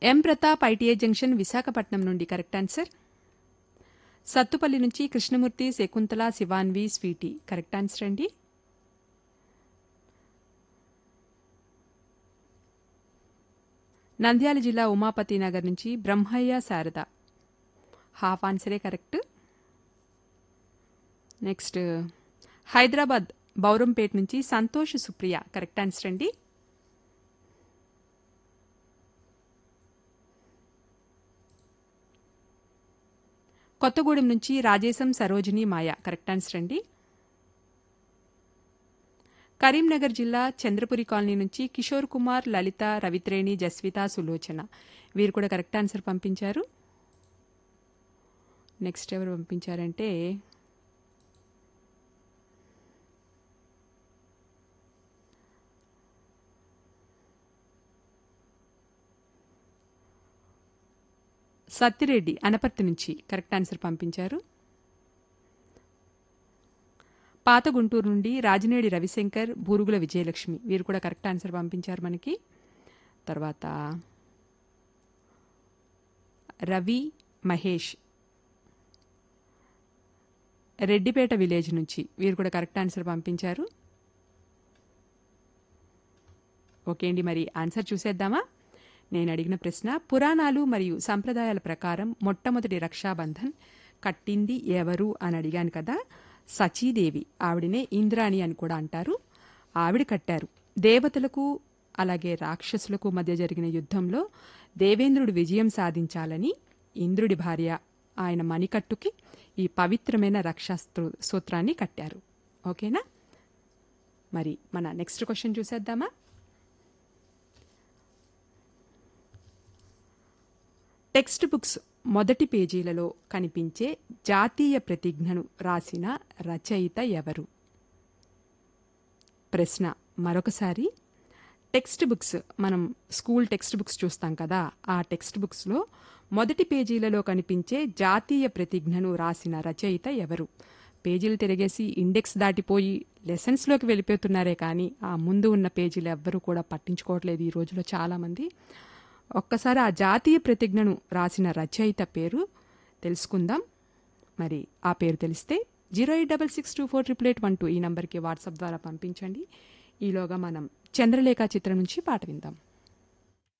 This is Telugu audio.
ఎం ప్రతాప్ ఐటీఐ జంక్షన్ విశాఖపట్నం నుండి కరెక్ట్ ఆన్సర్ సత్తుపల్లి నుంచి Krishnamurthy Shakuntala Shivanvi Sweety correct answer అండి నంద్యాల జిల్లా ఉమాపతి నగర్ నుంచి బ్రహ్మయ్య శారద హాఫ్ ఆన్సరే కరెక్ట్ నెక్స్ట్ హైదరాబాద్ బౌరంపేట నుంచి సంతోష్ సుప్రియ కరెక్ట్ ఆన్సర్ అండి కొత్తగూడెం నుంచి రాజేశం సరోజిని మాయ కరెక్ట్ ఆన్సర్ అండి కరీంనగర్ జిల్లా చంద్రపురి కాలనీ నుంచి కిషోర్ కుమార్ లలిత రవిత్రేణి జస్విత సులోచన వీరు కూడా కరెక్ట్ ఆన్సర్ పంపించారు నెక్స్ట్ ఎవరు పంపించారంటే సత్తిరెడ్డి అనపర్తి నుంచి కరెక్ట్ ఆన్సర్ పంపించారు పాత గుంటూరు నుండి రాజినేడి రవిశంకర్ బూరుగుల విజయలక్ష్మి వీరు కూడా కరెక్ట్ ఆన్సర్ పంపించారు మనకి తర్వాత రవి మహేష్ రెడ్డిపేట విలేజ్ నుంచి వీరు కూడా కరెక్ట్ ఆన్సర్ పంపించారు ఓకే అండి మరి ఆన్సర్ చూసేద్దామా నేను అడిగిన ప్రశ్న పురాణాలు మరియు సంప్రదాయాల ప్రకారం మొట్టమొదటి రక్షాబంధన్ కట్టింది ఎవరు అని అడిగాను కదా సచీదేవి ఆవిడనే ఇంద్రాణి అని కూడా అంటారు ఆవిడ కట్టారు దేవతలకు అలాగే రాక్షసులకు మధ్య జరిగిన యుద్ధంలో దేవేంద్రుడు విజయం సాధించాలని ఇంద్రుడి భార్య ఆయన మణికట్టుకి ఈ పవిత్రమైన రక్షా సూత్రాన్ని కట్టారు ఓకేనా మరి మన నెక్స్ట్ క్వశ్చన్ చూసేద్దామా టెక్స్ట్ బుక్స్ మొదటి పేజీలలో కనిపించే జాతీయ ప్రతిజ్ఞను రాసిన రచయిత ఎవరు ప్రశ్న మరొకసారి టెక్స్ట్ బుక్స్ మనం స్కూల్ టెక్స్ట్ బుక్స్ చూస్తాం కదా ఆ టెక్స్ట్ బుక్స్లో మొదటి పేజీలలో కనిపించే జాతీయ ప్రతిజ్ఞను రాసిన రచయిత ఎవరు పేజీలు తిరిగేసి ఇండెక్స్ దాటిపోయి లెసన్స్లోకి వెళ్ళిపోతున్నారే కానీ ఆ ముందు ఉన్న పేజీలు ఎవ్వరూ కూడా పట్టించుకోవట్లేదు ఈ రోజులో చాలామంది ఒక్కసారి ఆ జాతీయ ప్రతిజ్ఞను రాసిన రచయిత పేరు తెలుసుకుందాం మరి ఆ పేరు తెలిస్తే zero eight double six two four triple eight one two ఈ నంబర్కి వాట్సాప్ ద్వారా పంపించండి ఈలోగా మనం చంద్రలేఖ చిత్రం నుంచి పాట విందాం